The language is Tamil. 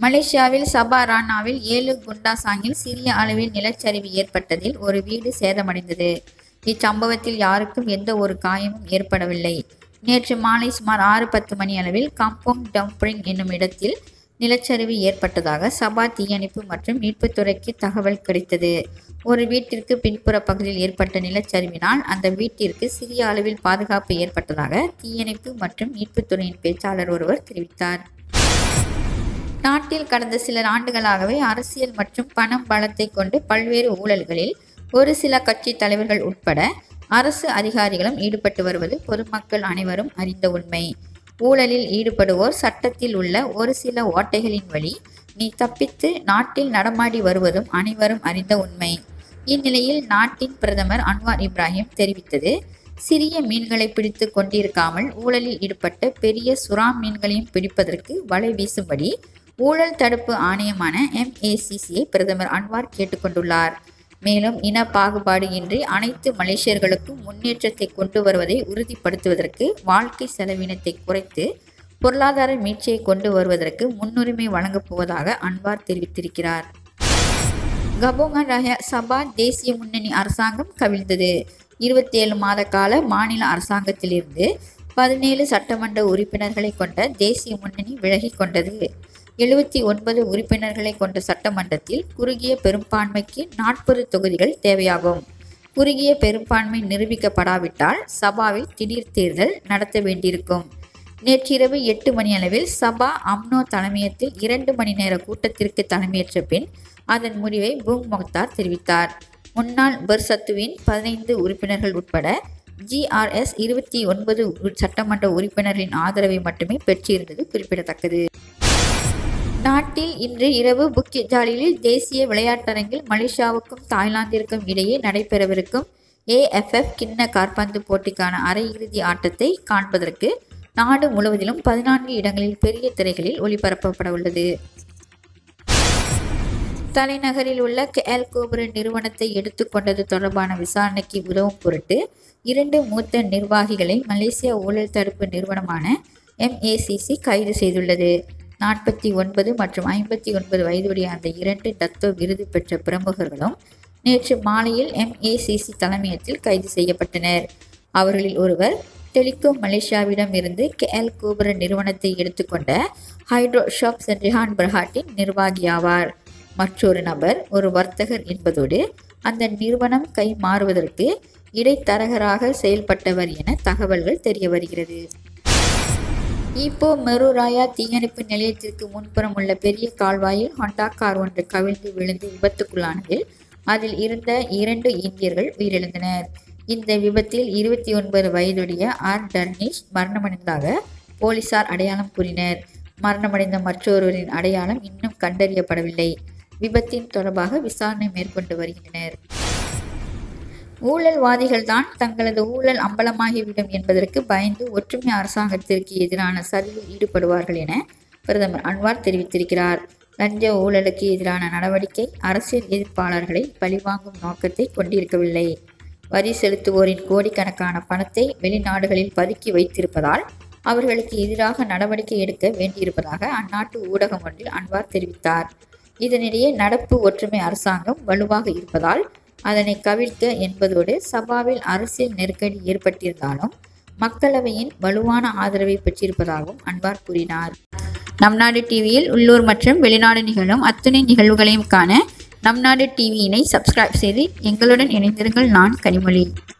மலேசியாவில் சபாரானாவில் ஏழு குண்டாசாங்கில் சிறிய அளவில் நிலச்சரிவு ஏற்பட்டதில் ஒரு வீடு சேதமடைந்தது இச்சம்பவத்தில் யாருக்கும் எந்த ஒரு காயமும் ஏற்படவில்லை நேற்று மாலை சுமார் ஆறு பத்து மணி அளவில் காம்போங் டம்ப்ரிங் என்னும் இடத்தில் நிலச்சரிவு ஏற்பட்டதாக சபா தீயணைப்பு மற்றும் மீட்புத்துறைக்கு தகவல் கிடைத்தது ஒரு வீட்டிற்கு பின்புற பகுதியில் ஏற்பட்ட நிலச்சரிவினால் அந்த வீட்டிற்கு சிறிய அளவில் பாதுகாப்பு ஏற்பட்டதாக தீயணைப்பு மற்றும் மீட்புத்துறையின் பேச்சாளர் ஒருவர் தெரிவித்தார் நாட்டில் கடந்த சில ஆண்டுகளாகவே அரசியல் மற்றும் பணம் பலத்தை கொண்டு பல்வேறு ஊழல்களில் ஒரு சில கட்சி தலைவர்கள் உட்பட அரசு அதிகாரிகளும் ஈடுபட்டு வருவது பொதுமக்கள் அனைவரும் அறிந்த உண்மை ஊழலில் ஈடுபடுவோர் சட்டத்தில் உள்ள ஒரு சில ஓட்டைகளின் வழி நீ தப்பித்து நாட்டில் நடமாடி வருவதும் அனைவரும் அறிந்த உண்மை இந்நிலையில் நாட்டின் பிரதமர் அன்வார் இப்ராஹிம் தெரிவித்தது சிறிய மீன்களை பிடித்து கொண்டிருக்காமல் ஊழலில் ஈடுபட்ட பெரிய சுறா மீன்களையும் பிடிப்பதற்கு வலை வீசும்படி ஊழல் தடுப்பு ஆணையமான எம்ஏசிசியை பிரதமர் அன்வார் கேட்டுக்கொண்டுள்ளார் மேலும் இன பாகுபாடு இன்றி அனைத்து மலேசியர்களுக்கும் முன்னேற்றத்தை கொண்டு வருவதை உறுதிப்படுத்துவதற்கு வாழ்க்கை செலவினத்தை குறைத்து பொருளாதார மீட்சியை கொண்டு வருவதற்கு முன்னுரிமை வழங்கப் போவதாக அன்வார் தெரிவித்திருக்கிறார் கபோங்கன் ரஹ சபா தேசிய முன்னணி அரசாங்கம் கவிழ்ந்தது இருபத்தி ஏழு மாத கால மாநில அரசாங்கத்திலிருந்து பதினேழு சட்டமன்ற உறுப்பினர்களை கொண்ட தேசிய முன்னணி விலகிக் கொண்டது எழுபத்தி ஒன்பது உறுப்பினர்களை கொண்ட சட்டமன்றத்தில் குறுகிய பெரும்பான்மைக்கு நாற்பது தொகுதிகள் தேவையாகும் குறுகிய பெரும்பான்மை நிரூபிக்கப்படாவிட்டால் சபாவில் திடீர் தேர்தல் நடத்த வேண்டியிருக்கும் நேற்றிரவு எட்டு மணி அளவில் சபா அம்னோ தலைமையத்தில் இரண்டு மணி நேர கூட்டத்திற்கு தலைமையேற்ற பின் அதன் முடிவை பூங் மொக்தார் தெரிவித்தார் முன்னாள் பெர்சத்துவின் பதினைந்து உறுப்பினர்கள் உட்பட ஜிஆர்எஸ் இருபத்தி ஒன்பது சட்டமன்ற உறுப்பினர்களின் ஆதரவை மட்டுமே பெற்றிருந்தது குறிப்பிடத்தக்கது நாட்டில் இன்று இரவு புக்கிட் ஜாலியில் தேசிய விளையாட்டரங்கில் மலேசியாவுக்கும் தாய்லாந்திற்கும் இடையே நடைபெறவிருக்கும் ஏஎஃப்எஃப் கிண்ண காற்பந்து போட்டிக்கான அரையிறுதி ஆட்டத்தை காண்பதற்கு நாடு முழுவதிலும் பதினான்கு இடங்களில் பெரிய திரைகளில் ஒளிபரப்பப்பட உள்ளது தலைநகரில் உள்ள கேல் கோபுர நிறுவனத்தை எடுத்துக்கொண்டது தொடர்பான விசாரணைக்கு உதவும் பொருட்டு இரண்டு மூத்த நிர்வாகிகளை மலேசிய ஊழல் தடுப்பு நிறுவனமான எம்ஏசிசி கைது செய்துள்ளது நாற்பத்தி ஒன்பது மற்றும் ஐம்பத்தி ஒன்பது வயதுடைய அந்த இரண்டு டத்தோ விருது பெற்ற பிரமுகர்களும் நேற்று மாலையில் எம்ஏசிசி தலைமையத்தில் கைது செய்யப்பட்டனர் அவர்களில் ஒருவர் டெலிகாம் மலேசியாவிடம் இருந்து கேஎல் கோபுர நிறுவனத்தை எடுத்துக்கொண்ட ஹைட்ரோ ஷாப் சென்ரிஹான் பிரஹாட்டின் நிர்வாகியாவார் மற்றொரு நபர் ஒரு வர்த்தகர் என்பதோடு அந்த நிறுவனம் கை மாறுவதற்கு இடைத்தரகராக செயல்பட்டவர் என தகவல்கள் தெரிய வருகிறது ஈப்போ மெருராயா தீயணைப்பு நிலையத்திற்கு முன்புறம் உள்ள பெரிய கால்வாயில் ஹொண்டா கார் ஒன்று கவிழ்ந்து விழுந்து விபத்துக்குள்ளானதில் அதில் இருந்த இரண்டு இந்தியர்கள் உயிரிழந்தனர் இந்த விபத்தில் இருபத்தி ஒன்பது வயதுடைய ஆர் டர்னிஷ் மரணமடைந்ததாக போலீசார் அடையாளம் கூறினர் மரணமடைந்த மற்றொருவரின் அடையாளம் இன்னும் கண்டறியப்படவில்லை விபத்தின் தொடர்பாக விசாரணை மேற்கொண்டு வருகின்றனர் ஊழல்வாதிகள்தான் தங்களது ஊழல் அம்பலமாகிவிடும் என்பதற்கு பயந்து ஒற்றுமை அரசாங்கத்திற்கு எதிரான சரிவில் ஈடுபடுவார்கள் என பிரதமர் அன்வார் தெரிவித்திருக்கிறார் லஞ்ச ஊழலுக்கு எதிரான நடவடிக்கை அரசியல் எதிர்ப்பாளர்களை பழிவாங்கும் நோக்கத்தை கொண்டிருக்கவில்லை வரி செலுத்துவோரின் கோடிக்கணக்கான பணத்தை வெளிநாடுகளில் பதுக்கி வைத்திருப்பதால் அவர்களுக்கு எதிராக நடவடிக்கை எடுக்க வேண்டியிருப்பதாக அந்நாட்டு ஊடகம் ஒன்றில் அன்வார் தெரிவித்தார் இதனிடையே நடப்பு ஒற்றுமை அரசாங்கம் வலுவாக இருப்பதால் அதனை கவிழ்க்க என்பதோடு சபாவில் அரசியல் நெருக்கடி ஏற்பட்டிருந்தாலும் மக்களவையின் வலுவான ஆதரவை பெற்றிருப்பதாகவும் அன்வார் கூறினார் நம் நாடு டிவியில் உள்ளூர் மற்றும் வெளிநாடு நிகழும் அத்துணை நிகழ்வுகளையும் காண நம் நாடு டிவியினை சப்ஸ்கிரைப் செய்து எங்களுடன் இணைந்திருங்கள் நான் கனிமொழி